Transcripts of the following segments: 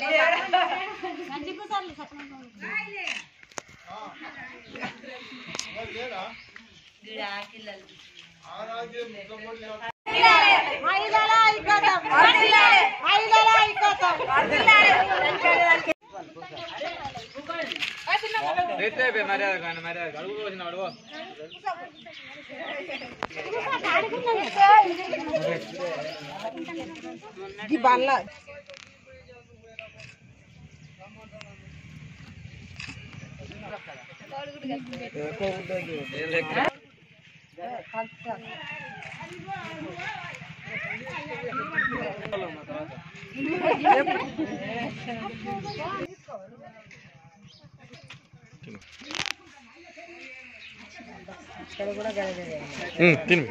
తిను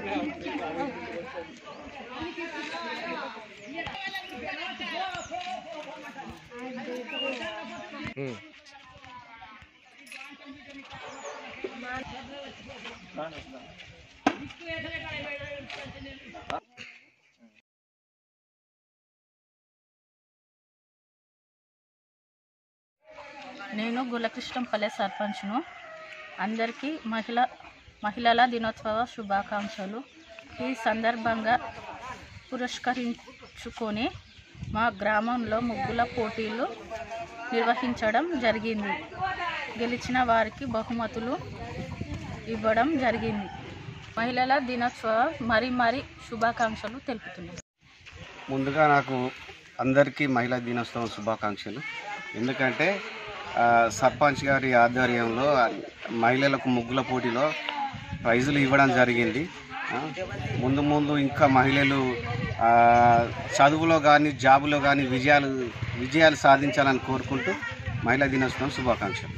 నేను గులకృష్ణంపల్లె సర్పంచ్ను అందరికీ మహిళ మహిళల దినోత్సవ శుభాకాంక్షలు ఈ సందర్భంగా పురస్కరించుకొని మా గ్రామంలో ముగ్గుల పోటీలు నిర్వహించడం జరిగింది గెలిచిన వారికి బహుమతులు ఇవ్వడం జరిగింది మహిళల దినోత్సవ మరి మరి శుభాకాంక్షలు తెలుపుతున్నాను ముందుగా నాకు అందరికీ మహిళా దినోత్సవం శుభాకాంక్షలు ఎందుకంటే ఆ, సర్పంచ్ గారి ఆధ్వర్యంలో ఆ, మహిళలకు ముగ్గుల పోటీలో ప్రైజులు ఇవ్వడం జరిగింది ఆ, ముందు ముందు ఇంకా మహిళలు ఆ, చదువులో కానీ జాబులో కానీ విజయాలు విజయాలు సాధించాలని కోరుకుంటూ మహిళా దినోత్సవం శుభాకాంక్షలు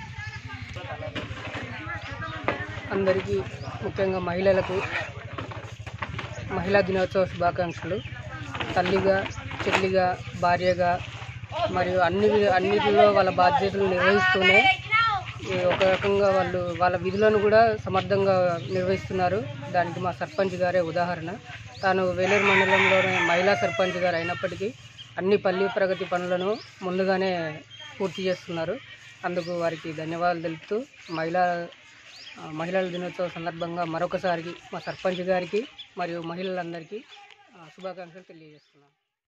అందరికీ ముఖ్యంగా మహిళలకు మహిళా దినోత్సవ శుభాకాంక్షలు తల్లిగా చెల్లిగా భార్యగా మరియు అన్ని వి- అన్నిటిలో వాళ్ళ బాధ్యతలు నిర్వహిస్తూనే ఈ ఒక రకంగా వాళ్ళు వాళ్ళ విధులను కూడా సమర్థంగా నిర్వహిస్తున్నారు దానికి మా సర్పంచ్ గారే ఉదాహరణ తాను వేలూరు మండలంలోనే మహిళా సర్పంచ్ గారు అయినప్పటికీ అన్ని పల్లి ప్రగతి పనులను ముందుగానే పూర్తి చేస్తున్నారు అందుకు వారికి ధన్యవాదాలు తెలుపుతూ మహిళా ఆ, మహిళల దినోత్సవ సందర్భంగా మరొకసారికి మా సర్పంచ్ గారికి మరియు మహిళలందరికీ ఆ, శుభాకాంక్షలు తెలియజేస్తున్నాను